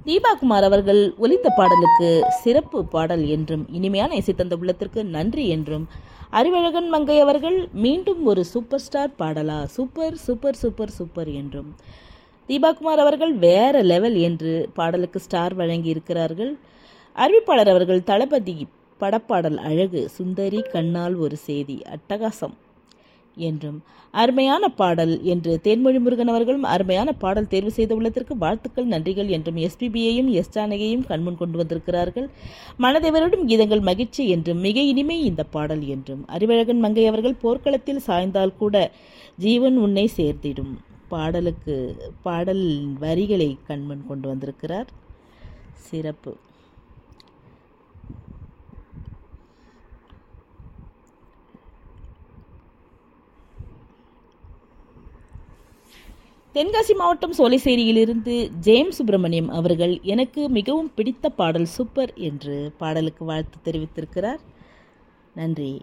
தீபாகுமார் அவர்கள் ஒலித்த பாடலுக்கு சிறப்பு பாடல் என்றும் இனிமையான இசை தந்த உள்ளத்திற்கு நன்றி என்றும் அறிவழகன் மங்கை அவர்கள் மீண்டும் ஒரு சூப்பர் ஸ்டார் பாடலா சூப்பர் சூப்பர் சூப்பர் சூப்பர் என்றும் தீபாகுமார் அவர்கள் வேற லெவல் என்று பாடலுக்கு ஸ்டார் வழங்கி இருக்கிறார்கள் அறிவிப்பாளர் அவர்கள் தளபதி படப்பாடல் அழகு சுந்தரி கண்ணால் ஒரு செய்தி அட்டகாசம் என்றும் அருமையான பாடல் என்று தேன்மொழி முருகன் அவர்களும் அருமையான பாடல் தேர்வு செய்த உள்ளதற்கு வாழ்த்துக்கள் நன்றிகள் என்றும் எஸ்பிபியையும் எஸ் ஜானகியையும் கண்முன் கொண்டு வந்திருக்கிறார்கள் மனதேவரிடும் கீதங்கள் மகிழ்ச்சி என்றும் மிக இனிமை இந்த பாடல் என்றும் அறிவழகன் மங்கை அவர்கள் போர்க்களத்தில் சாய்ந்தால் கூட ஜீவன் உன்னை சேர்த்திடும் பாடலுக்கு பாடல் வரிகளை கண்முன் கொண்டு வந்திருக்கிறார் சிறப்பு தென்காசி மாவட்டம் சோலைசேரியிலிருந்து ஜேம்ஸ் சுப்பிரமணியம் அவர்கள் எனக்கு மிகவும் பிடித்த பாடல் சூப்பர் என்று பாடலுக்கு வாழ்த்து தெரிவித்திருக்கிறார் நன்றி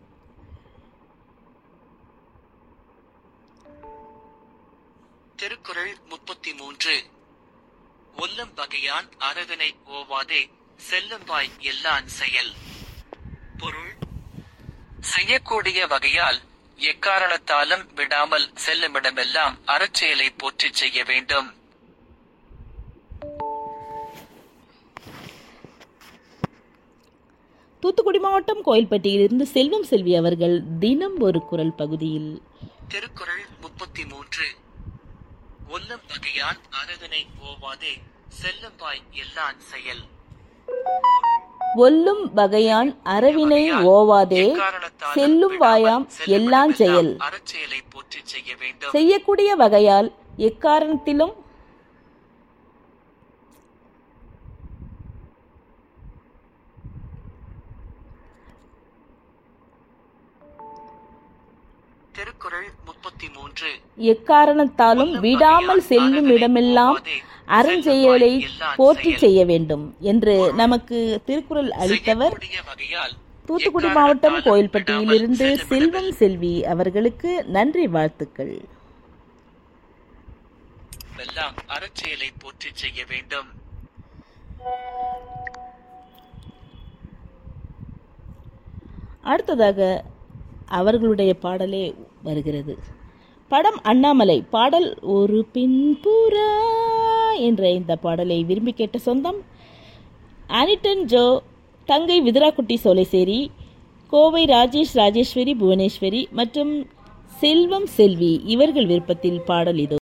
திருக்குறள் முப்பத்தி மூன்று ஒல்லம் வகையான் அரகனை ஓவாதே செல்லம்பாய் எல்லான் செயல் பொருள் செய்யக்கூடிய வகையால் எக்காரணத்தாலும் விடாமல் செல்லுமிடமெல்லாம் அறச்செயலை போற்றிச் செய்ய வேண்டும் தூத்துக்குடி மாவட்டம் கோயில்பட்டியிலிருந்து செல்வம் செல்வி அவர்கள் தினம் ஒரு குரல் பகுதியில் திருக்குறள் முப்பத்தி மூன்று ஒல்லம் வகையான் அரகனை ஓவாதே செல்லம்பாய் எல்லான் செயல் ஒல்லும் வகையான் அரவினை ஓவாதே எக்காரணத்தாலும் செல்லும் விடாமல் வாயாம் எல்லான் செயல் செல்லுமிடமெல்லாம் அறச்செயலை போற்றிச் செய்ய வேண்டும் செய்யக்கூடிய வகையால் எக்காரணத்திலும் திருக்குறள் முப்பத்தி மூன்று எக்காரணத்தாலும் விடாமல் செல்லும் இடமெல்லாம் அறஞ்செயலை போற்றி செய்ய வேண்டும் என்று நமக்கு திருக்குறள் அளித்தவர் செய்யக்கூடிய வகையால் தூத்துக்குடி மாவட்டம் கோயில்பட்டியிலிருந்து செல்வம் செல்வி அவர்களுக்கு நன்றி வாழ்த்துக்கள் எல்லாம் அறச்செயலை போற்றிச் செய்ய வேண்டும் அடுத்ததாக அவர்களுடைய பாடலே வருகிறது படம் அண்ணாமலை பாடல் ஒரு பின்புறா என்ற இந்த பாடலை விரும்பி கேட்ட சொந்தம் அனிட்டன் ஜோ தங்கை விதுராக்குட்டி சோலைசேரி கோவை ராஜேஷ் ராஜேஸ்வரி புவனேஸ்வரி மற்றும் செல்வம் செல்வி இவர்கள் விருப்பத்தில் பாடல் இதோ